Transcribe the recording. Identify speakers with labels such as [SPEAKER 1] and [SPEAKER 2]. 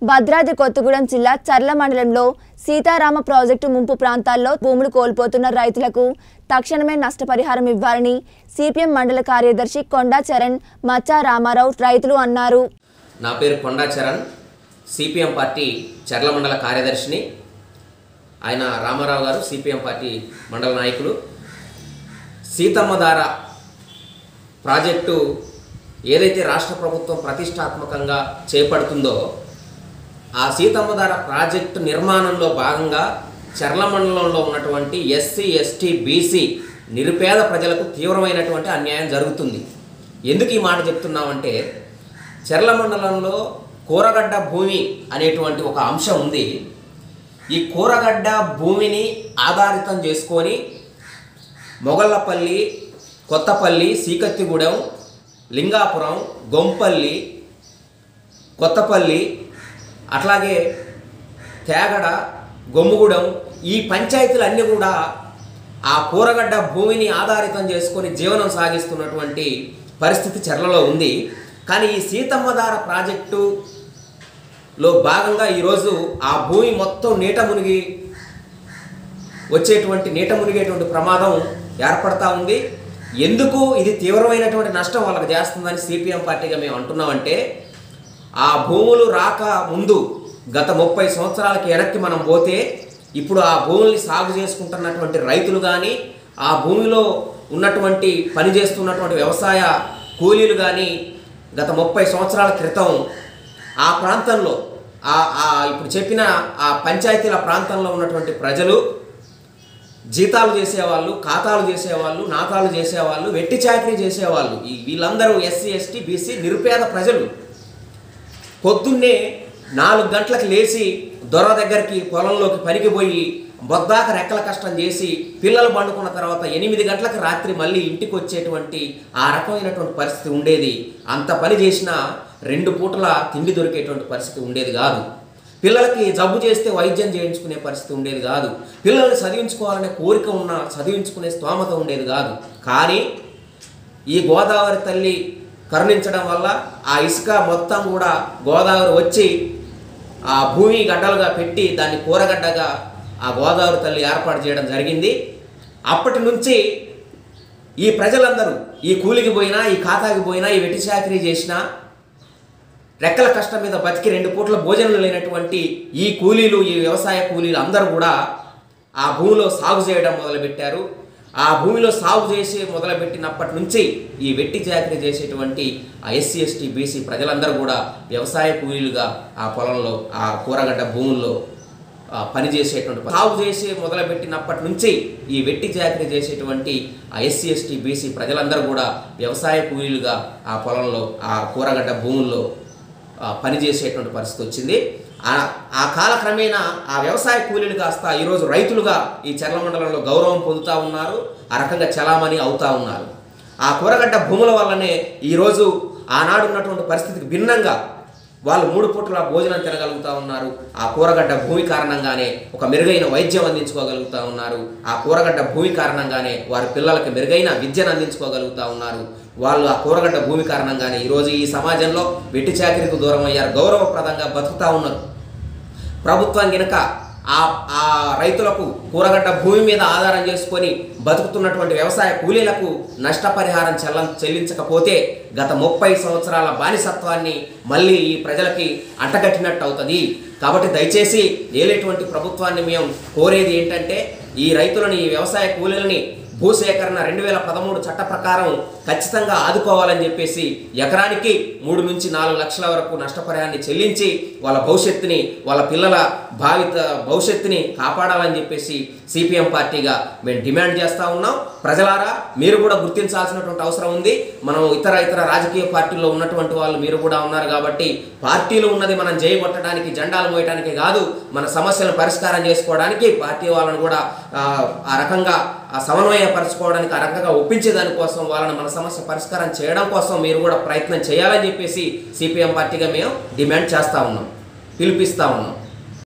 [SPEAKER 1] భద్రాద్రి కొత్తగూడెం జిల్లా చర్ల మండలంలో సీతారామ ప్రాజెక్టు ముంపు ప్రాంతాల్లో భూములు కోల్పోతున్న రైతులకు తక్షణమే నష్టపరిహారం ఇవ్వాలని సిపిఎం మండల కార్యదర్శి కొండా చరణ్ మచ్చా రామారావు రైతులు అన్నారు
[SPEAKER 2] నా పేరు కొండా చరణ్ సిపిఎం పార్టీ చర్ల మండల కార్యదర్శిని ఆయన రామారావు గారు సిపిఎం పార్టీ మండల నాయకులు సీతమ్మధార ప్రాజెక్టు ఏదైతే రాష్ట్ర ప్రభుత్వం ప్రతిష్టాత్మకంగా చేపడుతుందో ఆ సీతమ్మధార ప్రాజెక్టు నిర్మాణంలో భాగంగా చర్ల మండలంలో ఉన్నటువంటి ఎస్సీ ఎస్టీ బీసీ నిరుపేద ప్రజలకు తీవ్రమైనటువంటి అన్యాయం జరుగుతుంది ఎందుకు ఈ మాట చెప్తున్నామంటే చర్ల మండలంలో కూరగడ్డ భూమి అనేటువంటి ఒక అంశం ఉంది ఈ కూరగడ్డ భూమిని ఆధారితం చేసుకొని మొగళ్ళపల్లి కొత్తపల్లి సీకత్తిగూడెం లింగాపురం గొంపల్లి కొత్తపల్లి అట్లాగే తేగడ గొమ్ముగూడెం ఈ పంచాయతీలు అన్నీ కూడా ఆ కూరగడ్డ భూమిని ఆధారితం చేసుకొని జీవనం సాగిస్తున్నటువంటి పరిస్థితి చర్లలో ఉంది కానీ ఈ సీతమ్మధార ప్రాజెక్టులో భాగంగా ఈరోజు ఆ భూమి మొత్తం నీట మునిగి వచ్చేటువంటి నీట మునిగేటువంటి ప్రమాదం ఏర్పడతా ఉంది ఎందుకు ఇది తీవ్రమైనటువంటి నష్టం వాళ్ళకి చేస్తుందని సిపిఎం పార్టీగా మేము అంటున్నామంటే ఆ భూములు రాక ముందు గత ముప్పై సంవత్సరాలకి వెనక్కి మనం పోతే ఇప్పుడు ఆ భూముల్ని సాగు చేసుకుంటున్నటువంటి రైతులు కానీ ఆ భూమిలో ఉన్నటువంటి పని చేస్తున్నటువంటి వ్యవసాయ కూలీలు కానీ గత ముప్పై సంవత్సరాల క్రితం ఆ ప్రాంతంలో ఆ ఆ ఇప్పుడు చెప్పిన ఆ పంచాయతీల ప్రాంతంలో ఉన్నటువంటి ప్రజలు జీతాలు చేసేవాళ్ళు ఖాతాలు చేసేవాళ్ళు నాతాలు చేసేవాళ్ళు వెట్టి చాకరీ చేసేవాళ్ళు ఈ వీళ్ళందరూ ఎస్సీ ఎస్టీ బీసీ నిరుపేద ప్రజలు పొద్దున్నే నాలుగు గంటలకు లేచి దొర దగ్గరికి పొలంలోకి పనికి పోయి బొద్దాక రెక్కల కష్టం చేసి పిల్లలు పండుకున్న తర్వాత ఎనిమిది గంటలకు రాత్రి మళ్ళీ ఇంటికి వచ్చేటువంటి ఆ రకమైనటువంటి పరిస్థితి ఉండేది అంత పని చేసినా రెండు పూటల తిండి దొరికేటువంటి పరిస్థితి ఉండేది కాదు పిల్లలకి జబ్బు చేస్తే వైద్యం చేయించుకునే పరిస్థితి ఉండేది కాదు పిల్లల్ని చదివించుకోవాలనే కోరిక ఉన్న చదివించుకునే స్తోమత ఉండేది కాదు కానీ ఈ గోదావరి తల్లి కరుణించడం వల్ల ఆ ఇసుక మొత్తం కూడా గోదావరి వచ్చి ఆ భూమి గడ్డలుగా పెట్టి దాన్ని కూరగడ్డగా ఆ గోదావరి తల్లి ఏర్పాటు చేయడం జరిగింది అప్పటి నుంచి ఈ ప్రజలందరూ ఈ కూలికి పోయినా ఈ ఖాతాకి పోయినా ఈ వెట్టి చాకరీ చేసినా రెక్కల కష్టం మీద బతికి రెండు పూట్ల భోజనం లేనటువంటి ఈ కూలీలు ఈ వ్యవసాయ కూలీలు అందరూ కూడా ఆ భూమిలో సాగు చేయడం మొదలుపెట్టారు ఆ భూమిలో సాగు చేసి మొదలుపెట్టినప్పటి నుంచి ఈ వెట్టి చాకరీ చేసేటువంటి ఆ ఎస్సీ ఎస్టీ బీసీ ప్రజలందరూ కూడా వ్యవసాయ కూలీలుగా ఆ పొలంలో ఆ కూరగడ్డ భూముల్లో ఆ, పని చేసేటువంటి సాగు చేసి మొదలుపెట్టినప్పటి నుంచి ఈ వెట్టి చాకరీ చేసేటువంటి ఆ ఎస్సీ ఎస్టీ బీసీ ప్రజలందరూ కూడా వ్యవసాయ కూలీలుగా ఆ పొలంలో ఆ కూరగడ్డ భూముల్లో ఆ, పని చేసేటువంటి పరిస్థితి వచ్చింది ఆ ఆ కాలక్రమేణా ఆ వ్యవసాయ కూలీలు కాస్త ఈరోజు రైతులుగా ఈ చర్ల మండలంలో గౌరవం పొందుతూ ఉన్నారు ఆ రకంగా చలామణి అవుతూ ఉన్నారు ఆ కూరగడ్డ భూముల వల్లనే ఈరోజు ఆనాడు ఉన్నటువంటి పరిస్థితికి భిన్నంగా వాళ్ళు మూడు పూటల భోజనం తినగలుగుతూ ఉన్నారు ఆ కూరగడ్డ భూమి కారణంగానే ఒక మెరుగైన వైద్యం అందించుకోగలుగుతూ ఉన్నారు ఆ కూరగడ్డ భూమి కారణంగానే వారి పిల్లలకి మెరుగైన విద్యను అందించుకోగలుగుతూ ఉన్నారు వాళ్ళు ఆ కూరగడ్డ భూమి కారణంగానే ఈరోజు ఈ సమాజంలో వెట్టి చాకరీకి దూరం అయ్యారు గౌరవప్రదంగా బతుకుతూ ఉన్నారు ప్రభుత్వం గినక ఆ ఆ రైతులకు కూరగడ్డ భూమి మీద ఆధారం చేసుకొని బతుకుతున్నటువంటి వ్యవసాయ కూలీలకు నష్టపరిహారం చెల్ల చెల్లించకపోతే గత ముప్పై సంవత్సరాల బానిసత్వాన్ని మళ్ళీ ఈ ప్రజలకి అంటగట్టినట్టు అవుతుంది కాబట్టి దయచేసి ఏలేటువంటి ప్రభుత్వాన్ని మేము కోరేది ఏంటంటే ఈ రైతులని ఈ వ్యవసాయ కూలీలని భూసేకరణ రెండు వేల పదమూడు చట్ట ప్రకారం ఖచ్చితంగా ఆదుకోవాలని చెప్పేసి ఎకరానికి మూడు నుంచి నాలుగు లక్షల వరకు నష్టపరిహారాన్ని చెల్లించి వాళ్ళ భవిష్యత్తుని వాళ్ళ పిల్లల భావిత భవిష్యత్తుని కాపాడాలని చెప్పేసి సిపిఎం పార్టీగా మేము డిమాండ్ చేస్తూ ఉన్నాం ప్రజలారా మీరు కూడా గుర్తించాల్సినటువంటి అవసరం ఉంది మనం ఇతర ఇతర రాజకీయ పార్టీల్లో ఉన్నటువంటి వాళ్ళు మీరు కూడా ఉన్నారు కాబట్టి పార్టీలు ఉన్నది మనం జయగొట్టడానికి జెండాలు మోయడానికి కాదు మన సమస్యలను పరిష్కారం చేసుకోవడానికి పార్టీ వాళ్ళని కూడా ఆ, ఆ రకంగా ఆ సమన్వయపరచుకోవడానికి ఆ రకంగా ఒప్పించే దానికోసం వాళ్ళని మన సమస్య పరిష్కారం చేయడం కోసం మీరు కూడా ప్రయత్నం చేయాలని చెప్పేసి సిపిఎం పార్టీగా మేము డిమాండ్ చేస్తూ ఉన్నాం పిలిపిస్తూ ఉన్నాం